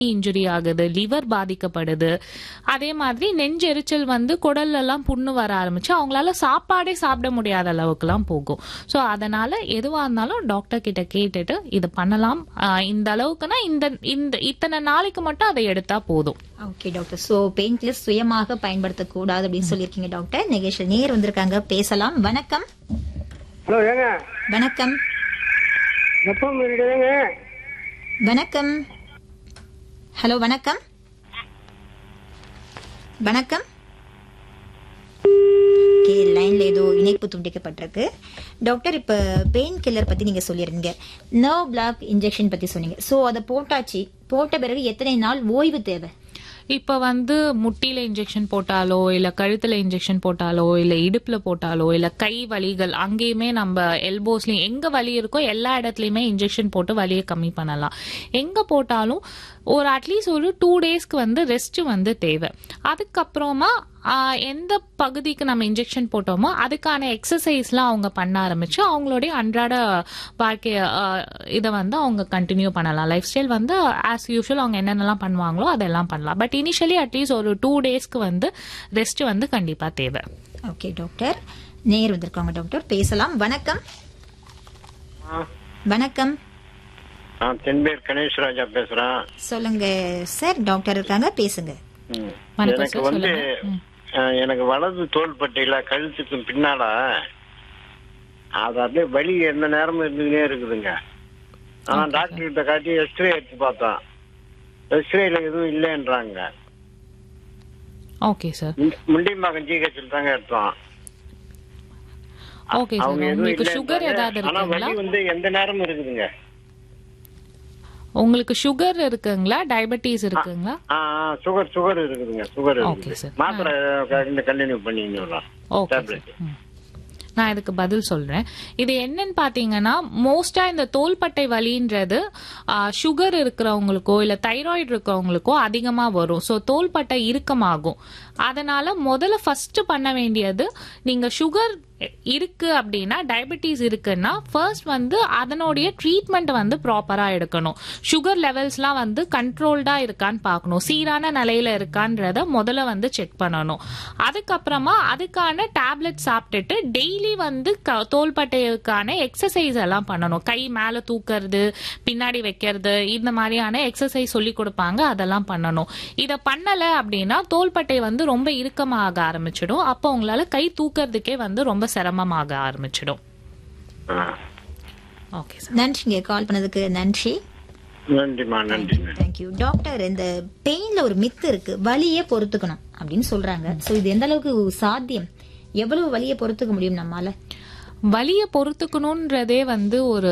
Injury ஆகுது liver பாதிக்கப்படுது அதே மாதிரி நெஞ்செரிச்சல் வந்து குடல்ல எல்லாம் புண்ணு வர ஆரம்பிச்சு அவங்களால சாப்பாடே சாப்பிட முடியாத அளவுக்குலாம் போகும் ஸோ அதனால எதுவா இருந்தாலும் டாக்டர் கிட்ட கேட்டுட்டு இது பண்ணலாம் ஆஹ் இந்த அளவுக்குன்னா இந்த இந்த இத்தனை நாளைக்கு மட்டும் அதை எடுத்தா போதும் okay doctor so pain killer சுயமாக பயன்படுத்தக்கூடாது அப்படின்னு சொல்லியிருக்கீங்க டாக்டர் நிகழ்ச்சியில் நேர் வந்திருக்காங்க பேசலாம் வணக்கம் ஹலோ ஏங்க வணக்கம் எப்போ இருக்குதுங்க வணக்கம் ஹலோ வணக்கம் வணக்கம் ஓகே லைன்ல ஏதோ இணைப்பு துண்டிக்கப்பட்டிருக்கு டாக்டர் இப்ப பெயின் கில்லர் பத்தி நீங்க சொல்லிருந்தீங்க நர்வ் பிளாக் இன்ஜெக்ஷன் பத்தி சொன்னீங்க சோ அதை போட்டாச்சு போட்ட பிறகு எத்தனை நாள் ஓய்வு தேவை இப்ப வந்து முட்டியில இன்ஜெக்ஷன் போட்டாலோ இல்ல கழுத்துல இன்ஜெக்ஷன் போட்டாலோ இல்ல இடுப்புல போட்டாலோ இல்ல கை வலிகள் அங்கேயுமே நம்ம எல்போஸ்லயும் எங்க வலி இருக்கோ எல்லா இடத்துலயுமே இன்ஜெக்ஷன் போட்டு வலியை கம்மி பண்ணலாம் எங்க போட்டாலும் ஒரு அட்லீஸ்ட் ஒரு டூ டேஸ்க்கு வந்து ரெஸ்ட் வந்து தேவை அதுக்கப்புறமா ஆஹ், எந்த பகுதிக்கு நம்ம இன்ஜெக்ஷன் போட்டோமோ அதுக்கான எக்ஸசைஸ்லாம் அவங்க பண்ண ஆரம்பிச்சு அவங்களுடைய அன்றாட வாழ்க்கை இதை வந்து அவங்க கண்டினியூ பண்ணலாம் லைஃப் ஸ்டைல் வந்து ஆஸ் யூஷுவல் அவங்க என்னென்னலாம் பண்ணுவாங்களோ அதெல்லாம் பண்ணலாம் பட் இனிஷியலி அட்லீஸ்ட் ஒரு டூ டேஸ்க்கு வந்து ரெஸ்ட் வந்து கண்டிப்பா தேவை ஓகே டாக்டர் நேர் வந்திருக்காங்க டாக்டர் பேசலாம் வணக்கம் வணக்கம் நான் தென்பேர் கணேஷ் ராஜா பேசுறேன் சொல்லுங்க சார் டாக்டர் இருக்காங்க பேசுங்க ம். வணக்கம் எனக்கு சார், வந்து சொல்லுங்க. ம். அஹ், எனக்கு வலது தோள்பட்டையில கழுத்துக்கு பின்னால அது அப்படியே வலி எந்த நேரமும் இருந்துகிட்டே இருக்குதுங்க ஆனா டாக்டர் கிட்ட காட்டி எக்ஸ்ரே எடுத்து பார்த்தோம் எக்ஸ்ரேல எதுவும் இல்லைன்றாங்க ஓகே சார் முண்டியம்பாக்கம் ஜிஹெச்சில் தாங்க எடுத்தோம் ஓகே சார் அவங்க எதுவும் உங்களுக்கு சுகர் இல்லைன்றாங்க. ஏதாவது ஆனா இருக்குங்களா வலி வந்து எந்த நேரமும் இருக்குதுங்க உங்களுக்கு சுகர் இருக்குங்களா டயபெட்டிஸ் இருக்குங்களா ஆ சுகர் சுகர் இருக்குதுங்க சுகர் Okay, இருக்குது sir. மாத்திரை கண்டினியூ பண்ணிக்கலாம் ஓகே Tablet. சார் ம். நான் இதுக்கு பதில் சொல்றேன் இது என்னன்னு பாத்தீங்கன்னா மோஸ்டா இந்த தோள்பட்டை வலின்றது சுகர் இருக்கிறவங்களுக்கோ இல்ல தைராய்டு இருக்கிறவங்களுக்கோ அதிகமா வரும் ஸோ தோள்பட்டை இறுக்கமாகும் அதனால முதல்ல ஃபர்ஸ்ட் பண்ண வேண்டியது நீங்க சுகர் இருக்கு அப்படின்னா டயபெட்டிஸ் இருக்குன்னா ஃபர்ஸ்ட் வந்து அதனுடைய ட்ரீட்மெண்ட் வந்து ப்ராப்பரா எடுக்கணும் சுகர் லெவல்ஸ்லாம் வந்து கண்ட்ரோல்டா இருக்கான்னு பார்க்கணும் சீரான நிலையில இருக்கான்றத முதல்ல வந்து செக் பண்ணணும் அதுக்கப்புறமா அதுக்கான டேப்லெட் சாப்பிட்டுட்டு டெய்லி வந்து க- தோள்பட்டைக்கான எக்ஸசைஸ் எல்லாம் பண்ணணும் கை மேல தூக்குறது பின்னாடி வைக்கிறது இந்த மாதிரியான எக்ஸசைஸ் சொல்லி கொடுப்பாங்க அதெல்லாம் பண்ணணும் இத பண்ணல அப்படின்னா தோள்பட்டை வந்து ரொம்ப இறுக்கமாக ஆரம்பிச்சிடும் அப்போ உங்களால கை தூக்குறதுக்கே வந்து ரொம்ப சிரமமாக ஆரம்பிச்சிடும் ஆ. ஓகே சார் நன்றிங்க கால் பண்ணதுக்கு நன்றி நன்றிம்மா நன்றி நன்றி தேங்க்யூ டாக்டர் இந்த பெயின்ல ஒரு மித்து இருக்கு வலியே பொறுத்துக்கணும் அப்படின்னு சொல்றாங்க சோ இது எந்த அளவுக்கு சாத்தியம் எவ்வளவு வலியை பொறுத்துக்க முடியும் நம்மால வலியை பொறுத்துக்கணுன்றதே வந்து ஒரு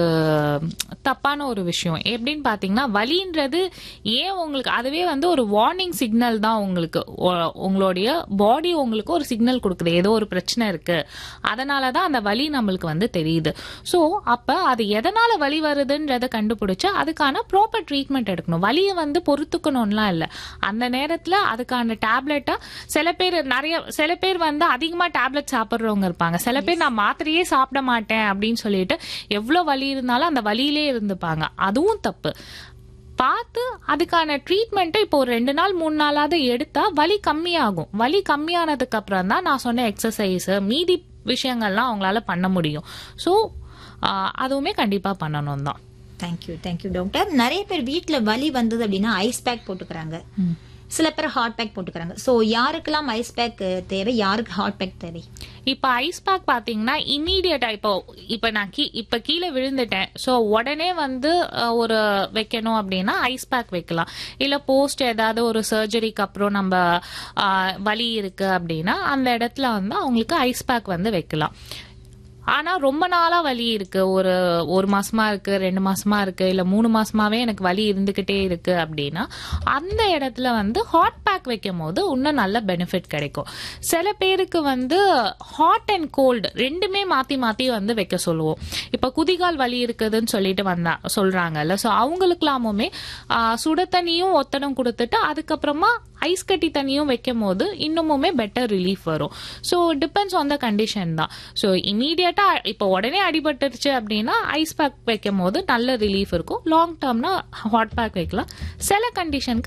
தப்பான ஒரு விஷயம் எப்படின்னு பாத்தீங்கன்னா வலின்றது ஏன் உங்களுக்கு அதுவே வந்து ஒரு வார்னிங் சிக்னல் தான் உங்களுக்கு உ- உங்களுடைய பாடி உங்களுக்கு ஒரு சிக்னல் கொடுக்குது ஏதோ ஒரு பிரச்சனை இருக்கு அதனால தான் அந்த வலி நம்மளுக்கு வந்து தெரியுது ஸோ அப்ப அது எதனால வலி வருதுன்றத கண்டுபிடிச்சு அதுக்கான ப்ராப்பர் ட்ரீட்மெண்ட் எடுக்கணும் வலியை வந்து பொறுத்துக்கணும்லாம் இல்லை அந்த நேரத்துல அதுக்கான டேப்லெட்டா சில பேர் நிறைய சில பேர் வந்து அதிகமா டேப்லெட் சாப்பிட்றவங்க இருப்பாங்க சில பேர் நான் மாத்திரையே சாப்பிட மாட்டேன் அப்படின்னு சொல்லிட்டு எவ்வளவு வலி இருந்தாலும் அந்த வலியிலே இருந்துப்பாங்க அதுவும் தப்பு பார்த்து அதுக்கான ட்ரீட்மெண்ட்டை இப்போ ஒரு ரெண்டு நாள் மூணு நாளாவது எடுத்தா வலி கம்மியாகும் வலி கம்மியானதுக்கு அப்புறம் தான் நான் சொன்ன எக்ஸசைஸ் மீதி விஷயங்கள்லாம் அவங்களால பண்ண முடியும் ஸோ அதுவுமே கண்டிப்பா பண்ணணும் தான் தேங்க்யூ தேங்க்யூ டாக்டர் நிறைய பேர் வீட்ல வலி வந்தது அப்படின்னா ஐஸ் பேக் போட்டுக்கிறாங்க சில பேர் ஹாட் பேக் போட்டுக்கிறாங்க சோ யாருக்கெல்லாம் ஐஸ் பேக் தேவை யாருக்கு ஹாட் பேக் தேவை இப்ப ஐஸ் பேக் பாத்தீங்கன்னா இம்மீடியட்டா இப்போ இப்ப நான் கீ இப்ப கீழே விழுந்துட்டேன் சோ உடனே வந்து அஹ், ஒரு வைக்கணும் அப்படின்னா ஐஸ் பேக் வைக்கலாம் இல்ல போஸ்ட் ஏதாவது ஒரு சர்ஜரிக்கு அப்புறம் நம்ம அஹ், வலி இருக்கு அப்படின்னா அந்த இடத்துல வந்து அவங்களுக்கு ஐஸ் பேக் வந்து வைக்கலாம் ஆனா ரொம்ப நாளா வலி இருக்கு ஒரு ஒரு மாசமா இருக்கு ரெண்டு மாசமா இருக்கு இல்ல மூணு மாசமாவே எனக்கு வலி இருந்துகிட்டே இருக்கு அப்படின்னா அந்த இடத்துல வந்து ஹாட் பேக் வைக்கும் போது இன்னும் நல்ல பெனிஃபிட் கிடைக்கும் சில பேருக்கு வந்து ஹாட் அண்ட் கோல்டு ரெண்டுமே மாத்தி மாத்தி வந்து வைக்க சொல்லுவோம் இப்ப குதிகால் வலி இருக்குதுன்னு சொல்லிட்டு வந்தா சொல்றாங்கல்ல ஸோ அவங்களுக்குலாமுமே ஆஹ், சுட தண்ணியும் ஒத்தடம் கொடுத்துட்டு அதுக்கப்புறமா ஐஸ் கட்டி தண்ணியும் வைக்கும் போது இன்னுமுமே பெட்டர் ரிலீஃப் வரும் so depends on the condition தான் ஸோ இமீடியட்டா இப்போ உடனே அடிபட்டுருச்சு அப்படின்னா ஐஸ் பேக் வைக்கும் போது நல்ல ரிலீஃப் இருக்கும் லாங் டேர்ம்னா ஹாட் பேக் வைக்கலாம் சில கண்டிஷனுக்கு